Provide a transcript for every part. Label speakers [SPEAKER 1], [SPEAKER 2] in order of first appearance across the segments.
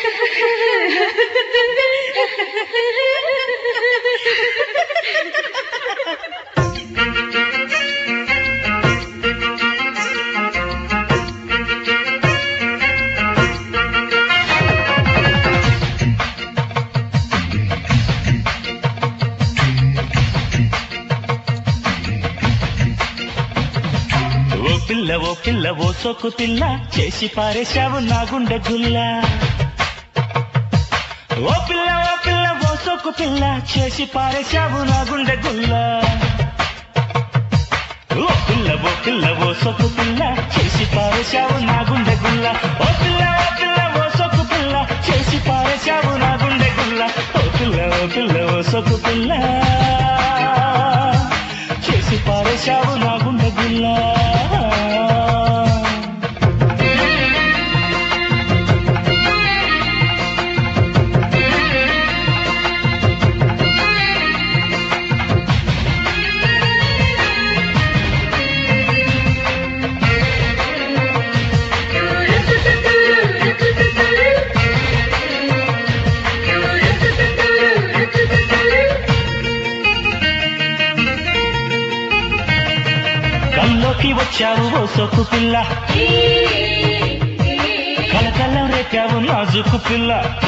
[SPEAKER 1] ఓ పిల్ల ఓ పిల్ల ఓ సొక్కు పిల్ల చేసి పారేశావు నా గుండె గుల్ల ఓ పిల్ల ఓ పిల్ల ఓ సొక్కు పిల్ల చేసి పారేశావు నా గుండె గుల్ల ఓ పిల్ల ఓ పిల్ల ఓ సొక్కు పిల్ల చేసి పారేశావు నా గుండె గుల్ల ఓ పిల్ల ఓ పిల్ల ఓ సొక్కు పిల్ల చేసి పారేశావు నా గుండె గుల్ల ఓ పిల్ల ఓ పిల్ల ఓ సొక్కు పిల్ల చేసి పారేశావు నా గుండె గుల్ల కల్లోకి వచ్చావు ఓ సొక్కు పిల్ల కలకల్లం రేపావు నాజుకు పిల్ల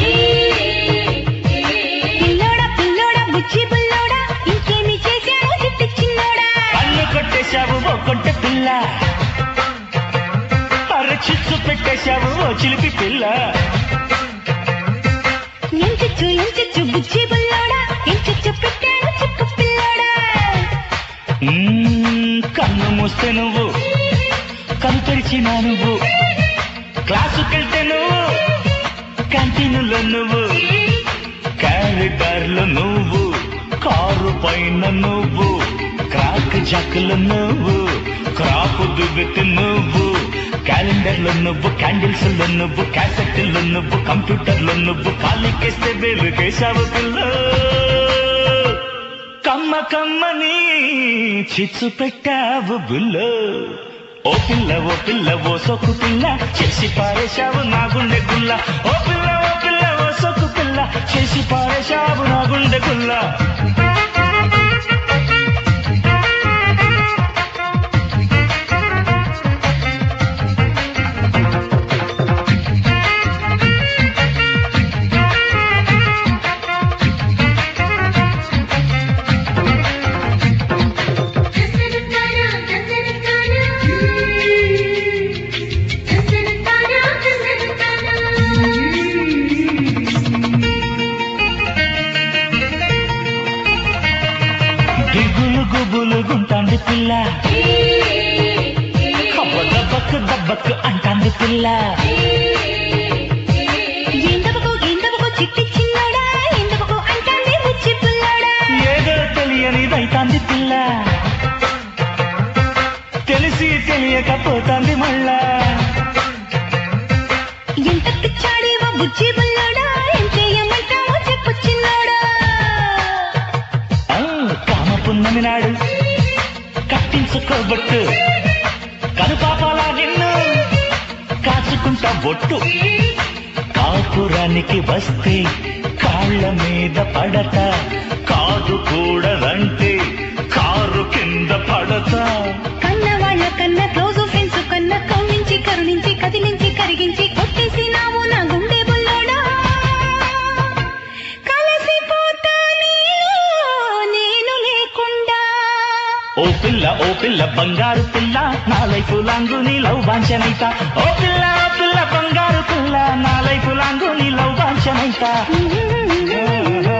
[SPEAKER 2] పిల్లోడా పిల్లోడా బుచ్చి బుల్లోడా ఇంకేమి చేశావు చిట్టి చిన్నోడా
[SPEAKER 1] కళ్ళు కొట్టేశావు ఓ కొంటె పిల్ల అర చిచ్చు పెట్టేశావు ఓ చిలిపి పిల్ల
[SPEAKER 2] ఎంచచ్చు ఎంచచ్చు బుచ్చి బుల్లోడా ఎంచచ్చు పెట్టాను చిక్కు పిల్లోడా
[SPEAKER 1] మ్మ్, కన్ను మూస్తే నువ్వు కను తెరిచినా నువ్వు క్లాసుకెళ్తే నువ్వు క్యాంటీన్లో నువ్వు క్యారిడార్లో నువ్వు కారు పైన నువ్వు క్రాక్ జాకులు నువ్వు క్రాప్ దువ్వెత్తి నువ్వు క్యాలెండర్లో నువ్వు క్యాండిల్స్ లో నువ్వు క్యాసెట్లో నువ్వు కంప్యూటర్లో నువ్వు కాలికేస్తే వెలుగేశావు పిల్ల కమ్మ కమ్మని చిచ్చు పెట్టావు బుల్లో ఓ పిల్ల ఓ పిల్ల ఓ సొక్కు పిల్ల చేసి పారేశావు నా గుండె గుల్ల ఓ పిల్ల ఓ పిల్ల ఓ సొక్కు పిల్ల చేసి పారేశావు నా గుండె గుల్ల దిగులు గుబులు గుంటాంది పిల్ల అబ్బ దబ్బకు దబ్బకు అంటాంది పిల్ల
[SPEAKER 2] ఎందబకు ఎందబకు చిట్టి చిన్నోడా ఎందబకు అంటాంది బుచ్చి బుల్లోడా
[SPEAKER 1] ఏదో తెలియనిదైతాంది పిల్ల తెలిసి తెలియకపోతాంది మళ్ళా
[SPEAKER 2] ఎంత పిచ్చాడేవో బుచ్చి బుల్లోడా ఎంతేయమంటావో చెప్పు చిన్నోడా
[SPEAKER 1] ఆ, కామ పున్నమి నాడు కట్టించుకోబట్టు కనుపాపాలా నిన్ను కాచుకుంటా బొట్టు కాపురానికి వస్తే కాళ్ళ మీద పడత కాదు కూడదంటే కారు కింద పడతా
[SPEAKER 2] కన్న వాళ్ళ కన్న క్లోజ్ ఫ్రెండ్స్ కన్న కౌనించి కరుణించి కదిలించి కరిగించి కొట్టేసినావు నా గుండె బుల్లోడా కలసిపోతా నీలో నేను లేకుండా
[SPEAKER 1] ఓ పిల్ల ఓ పిల్ల బంగారు పిల్ల నా లైఫ్ లాంగు నీ లవ్ వాంఛనైత ఓ పిల్ల ఓ పిల్ల బంగారు పిల్ల నా లైఫ్ లాంగు నీ లవ్ వాంఛనైత
[SPEAKER 2] Mm-hmm.